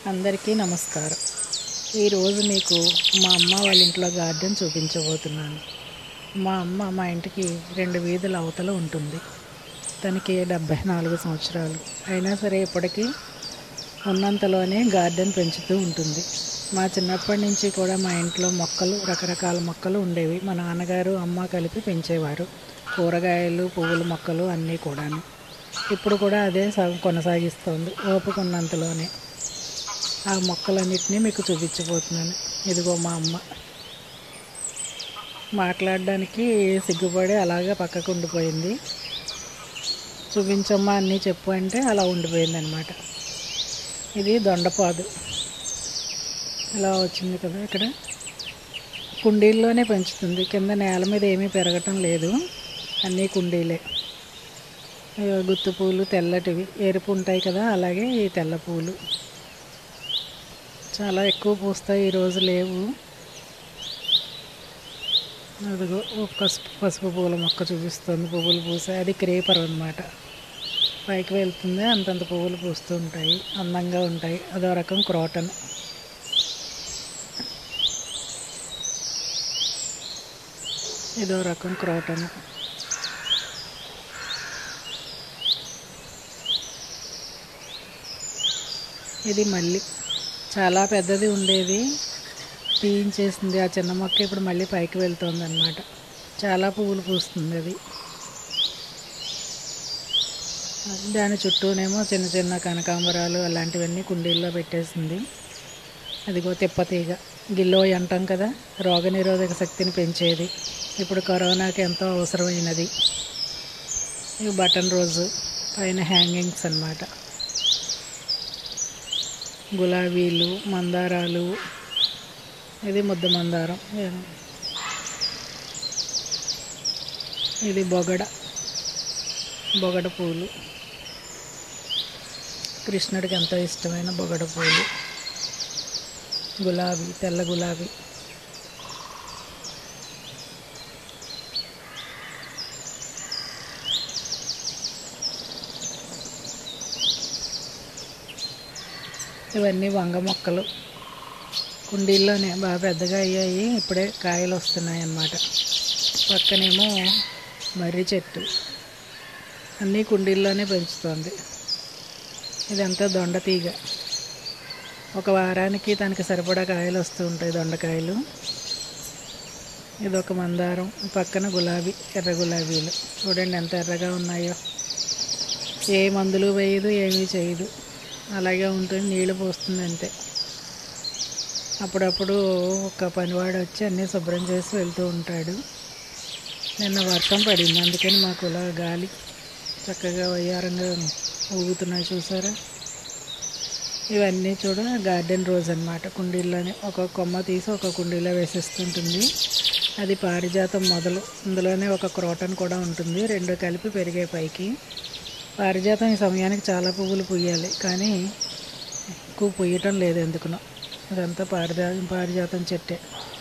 అందరికీ నమస్కారం ఈరోజు మీకు మా అమ్మ వాళ్ళ ఇంట్లో గార్డెన్ చూపించబోతున్నాను మా అమ్మ మా ఇంటికి రెండు వీధుల అవతల ఉంటుంది తనకి డెబ్భై నాలుగు సంవత్సరాలు అయినా సరే ఇప్పటికీ ఉన్నంతలోనే గార్డెన్ పెంచుతూ ఉంటుంది మా చిన్నప్పటి నుంచి కూడా మా ఇంట్లో మొక్కలు రకరకాల మొక్కలు ఉండేవి మా నాన్నగారు అమ్మ కలిపి పెంచేవారు కూరగాయలు పువ్వుల మొక్కలు అన్నీ కూడాను ఇప్పుడు కూడా అదే సగం కొనసాగిస్తోంది ఓపిక ఉన్నంతలోనే ఆ మొక్కలన్నిటినీ మీకు చూపించబోతున్నాను ఇదిగో మా అమ్మ మాట్లాడడానికి సిగ్గుపడి అలాగే పక్కకు ఉండిపోయింది చూపించమ్మా అన్నీ చెప్పు అంటే అలా ఉండిపోయింది అనమాట ఇది దొండపాదు ఇలా వచ్చింది కదా ఇక్కడ కుండీల్లోనే పెంచుతుంది కింద నేల మీద ఏమీ పెరగటం లేదు అన్నీ కుండీలే ఇగో గుత్తు పూలు తెల్లటివి ఎరుపు ఉంటాయి కదా అలాగే ఈ తెల్ల పూలు చాలా ఎక్కువ పూస్తాయి ఈరోజు లేవు అదిగో ఒక పసుపు పసుపు పూల మొక్క చూపిస్తుంది పువ్వులు పూసాయి అది క్రేపర్ అనమాట పైకి వెళ్తుంది అంతంత పువ్వులు పూస్తూ ఉంటాయి అందంగా ఉంటాయి అదో రకం క్రోటన్ ఇదో రకం క్రోటన్ ఇది మళ్ళీ చాలా పెద్దది ఉండేది తీయించేసింది ఆ చిన్న మొక్క ఇప్పుడు మళ్ళీ పైకి వెళ్తుంది అనమాట చాలా పువ్వులు పూస్తుంది అది దాని చుట్టూనేమో చిన్న చిన్న కనకాంబరాలు అలాంటివన్నీ కుండీల్లో పెట్టేసింది అదిగో తిప్పతీగ గిల్లోయ్ అంటాం కదా రోగనిరోధక శక్తిని పెంచేది ఇప్పుడు కరోనాకి ఎంతో అవసరమైనది ఇవి బటన్ రోజు పైన హ్యాంగింగ్స్ అన్నమాట గులాబీలు మందారాలు ఇది ముద్ద మందారం ఇది బొగడ బొగడ పూలు కృష్ణుడికి ఎంతో ఇష్టమైన బొగడ పూలు గులాబీ తెల్ల గులాబీ ఇవన్నీ వంగ మొక్కలు కుండీల్లోనే బాగా పెద్దగా అయ్యాయి ఇప్పుడే కాయలు వస్తున్నాయి అన్నమాట పక్కనేమో మర్రి చెట్టు అన్నీ కుండీల్లోనే పెంచుతోంది ఇదంతా దొండ తీగ ఒక వారానికి తనకి సరిపడా కాయలు వస్తూ ఉంటాయి దొండకాయలు ఇదొక మందారం పక్కన గులాబీ ఎర్ర గులాబీలు చూడండి ఎంత ఎర్రగా ఉన్నాయో ఏ మందులు వేయదు ఏమీ చేయదు అలాగే ఉంటుంది నీళ్ళు పోస్తుంది అంతే అప్పుడప్పుడు ఒక పనివాడు వచ్చి అన్నీ శుభ్రం చేసి వెళ్తూ ఉంటాడు నిన్న వర్షం పడింది అందుకని మాకు ఇలా గాలి చక్కగా వయ్యారంగా ఊగుతున్నాయి చూసారా ఇవన్నీ చూడ గార్డెన్ రోజ్ అనమాట కుండీల్లోనే ఒక కొమ్మ తీసి ఒక కుండీలో వేసేస్తుంటుంది అది పారిజాతం మొదలు ఇందులోనే ఒక క్రోటన్ కూడా ఉంటుంది రెండు కలిపి పెరిగే పైకి పారిజాతం ఈ సమయానికి చాలా పువ్వులు పుయ్యాలి కానీ ఎక్కువ పుయ్యటం లేదు ఎందుకునో ఇదంతా పారిజా పారిజాతం చెట్టే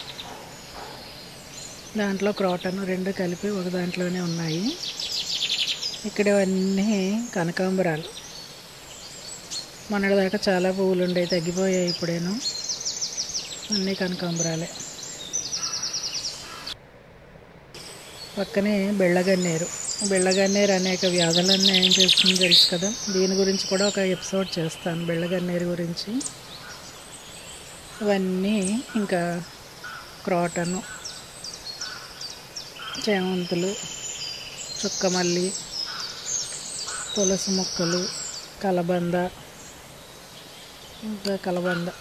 దాంట్లో క్రోటన్ రెండు కలిపి ఒక దాంట్లోనే ఉన్నాయి ఇక్కడ ఇవన్నీ కనకాంబరాలు మొన్నటిదాకా చాలా పువ్వులు ఉండేవి తగ్గిపోయాయి ఇప్పుడేను అన్నీ కనకాంబరాలే పక్కనే బెళ్ళగన్నేరు బెళ్ళగన్నేరు అనేక వ్యాధులన్నీ ఏం చేస్తుంది తెలుసు కదా దీని గురించి కూడా ఒక ఎపిసోడ్ చేస్తాను బెళ్ళగన్నేరు గురించి ఇవన్నీ ఇంకా క్రోటను చేమంతులు చుక్కమల్లి తులసి మొక్కలు కలబంద ఇంకా కలబంద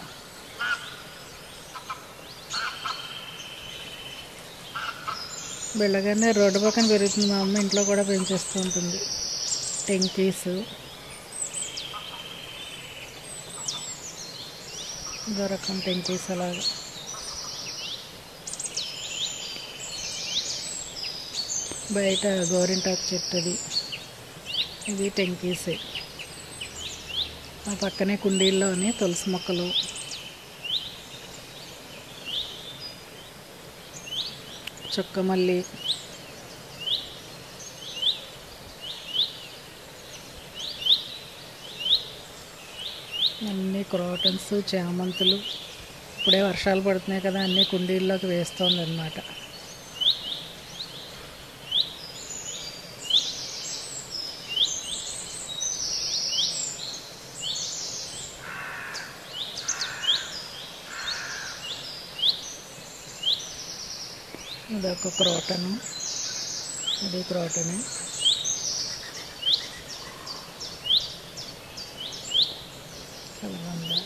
బెళ్ళగానే రోడ్డు పక్కన పెరుగుతుంది మా అమ్మ ఇంట్లో కూడా పెంచేస్తూ ఉంటుంది టెంకీస్ ఇదో రకం టెంకీస్ అలాగా బయట గోరింటాకు చెట్టుది ఇది టెంకీసే ఆ పక్కనే కుండీల్లోని తులసి మొక్కలు చుక్కమల్లి అన్ని క్రోటన్స్ చామంతులు ఇప్పుడే వర్షాలు పడుతున్నాయి కదా అన్ని కుండీల్లోకి వేస్తోంది అనమాట ఇదొక క్రోటను ఇది క్రోటనే కలబంద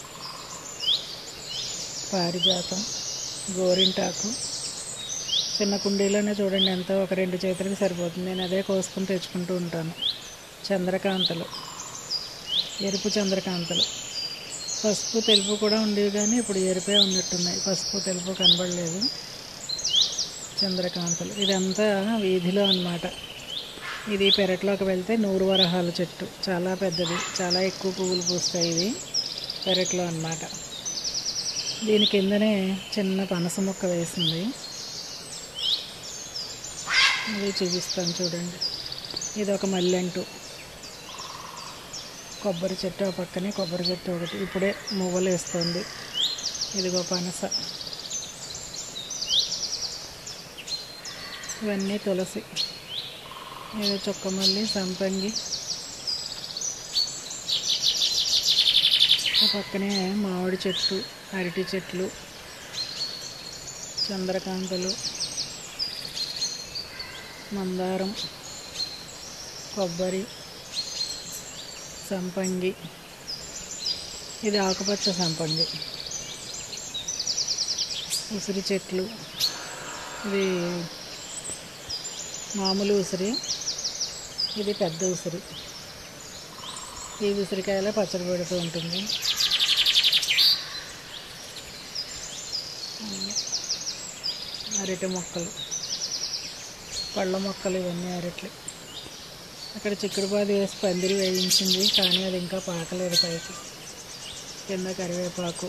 పారిజాతం గోరింటాకు చిన్న కుండీలోనే చూడండి ఎంత ఒక రెండు చేతులకి సరిపోతుంది నేను అదే కోసుకుని తెచ్చుకుంటూ ఉంటాను చంద్రకాంతలు ఎరుపు చంద్రకాంతలు పసుపు తెలుపు కూడా ఉండేవి కానీ ఇప్పుడు ఎరుపే ఉన్నట్టున్నాయి పసుపు తెలుపు కనబడలేదు చంద్రకాంతలు ఇదంతా వీధిలో అన్నమాట ఇది పెరట్లోకి వెళ్తే నూరు వరహాల చెట్టు చాలా పెద్దది చాలా ఎక్కువ పువ్వులు పూస్తాయి ఇది పెరట్లో అన్నమాట దీని కిందనే చిన్న పనస మొక్క వేసింది ఇది చూపిస్తాను చూడండి ఇది ఒక మల్లెంటు కొబ్బరి చెట్టు ఆ పక్కనే కొబ్బరి చెట్టు ఒకటి ఇప్పుడే మువ్వలు వేస్తుంది ఇదిగో పనస ఇవన్నీ తులసి ఇది చుక్కమల్లి సంపంగి ఆ పక్కనే మామిడి చెట్టు అరటి చెట్లు చంద్రకాంతలు మందారం కొబ్బరి సంపంగి ఇది ఆకుపచ్చ సంపంగి ఉసిరి చెట్లు ఇది మామూలు ఉసిరి ఇది పెద్ద ఉసిరి ఈ ఉసిరికాయలో పచ్చడి పెడుతూ ఉంటుంది అరటి మొక్కలు పళ్ళ మొక్కలు ఇవన్నీ అరట్లు అక్కడ చిక్కుడుపాది వేసి పందిరి వేయించింది కానీ అది ఇంకా పాకలేదు పైకి కింద కరివేపాకు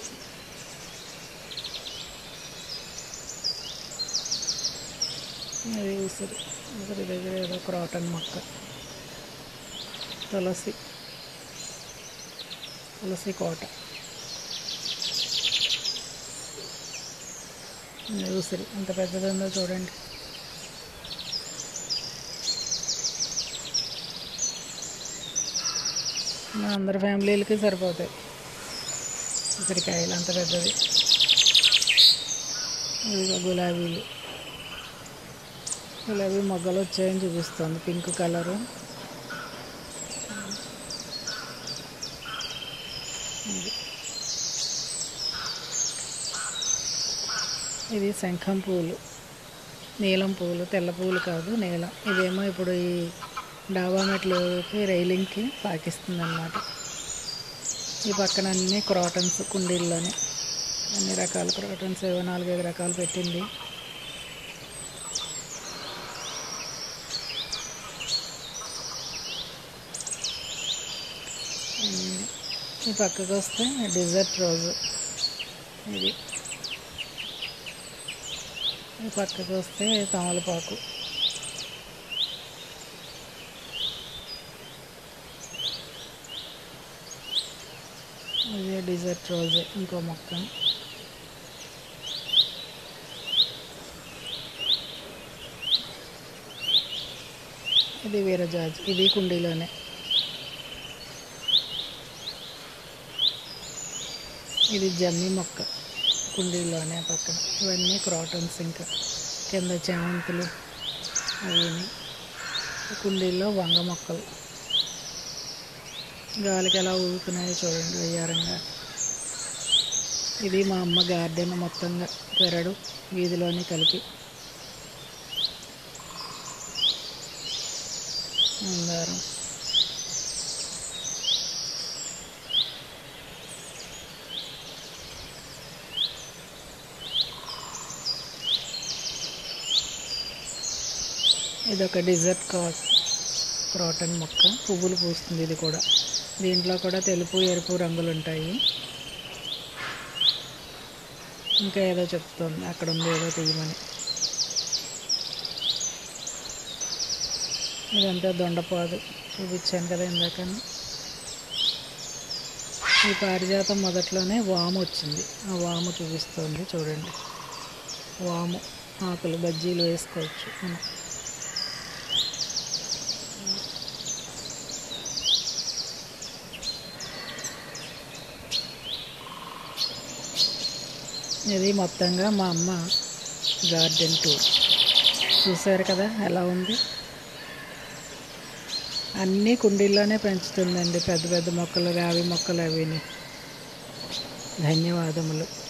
అది ఉసిరి ఉసిరి దగ్గర ఏదో క్రాటన్ మొక్క తులసి తులసి కోట ఇది ఉసిరి ఎంత పెద్దది ఉందో చూడండి మా అందరి ఫ్యామిలీలకి సరిపోతాయి ఉసిరికాయలు అంత పెద్దది ఇదిగో గులాబీలు గులాబీ మొగ్గలు వచ్చాయని చూపిస్తుంది పింక్ కలరు ఇది. ఇది శంఖం పూలు నీలం పూలు తెల్ల పూలు కాదు నీలం ఇదేమో ఇప్పుడు ఈ డాబా మెట్లకి రైలింగ్కి పాకిస్తుంది అనమాట ఈ పక్కన అన్ని క్రాటన్స్ కుండీల్లోనే అన్ని రకాల క్రాటన్స్ ఏవో నాలుగైదు రకాలు పెట్టింది ఉమ్, ఈ పక్కకు వస్తే డిజర్ట్ రోజు ఇది ఈ పక్కకు వస్తే తమలపాకు ఇది డిజర్ట్ రోజ్ ఇంకో మొక్క ఇది వీరజాజ్ ఇది కుండీలోనే ఇది జమ్మి మొక్క కుండీలోనే పక్కన ఇవన్నీ క్రాటన్స్ ఇంకా కింద చామంతులు అవి కుండీల్లో వంగ మొక్కలు గాలికి ఎలా ఊగుతున్నాయో చూడండి వయ్యారంగా ఇది మా అమ్మ గార్డెన్ మొత్తంగా పెరడు వీధిలోని కలిపి మందారం ఇది ఒక డిజర్ట్ కాస్ క్రాటన్ మొక్క పువ్వులు పూస్తుంది ఇది కూడా దీంట్లో కూడా తెలుపు ఎరుపు రంగులు ఉంటాయి ఇంకా ఏదో చెప్తుంది అక్కడ ఉంది ఏదో తీయమని ఇదంతా దొండపాదు చూపించాను కదా ఇందాక ఈ పారిజాతం మొదట్లోనే వాము వచ్చింది ఆ వాము చూపిస్తుంది చూడండి వాము ఆకులు బజ్జీలు వేసుకోవచ్చు మనం ఇది మొత్తంగా మా అమ్మ గార్డెన్ టూర్ చూసారు కదా ఎలా ఉంది అన్నీ కుండీల్లోనే పెంచుతుందండి పెద్ద పెద్ద మొక్కలు రావి మొక్కలు అవిని ధన్యవాదములు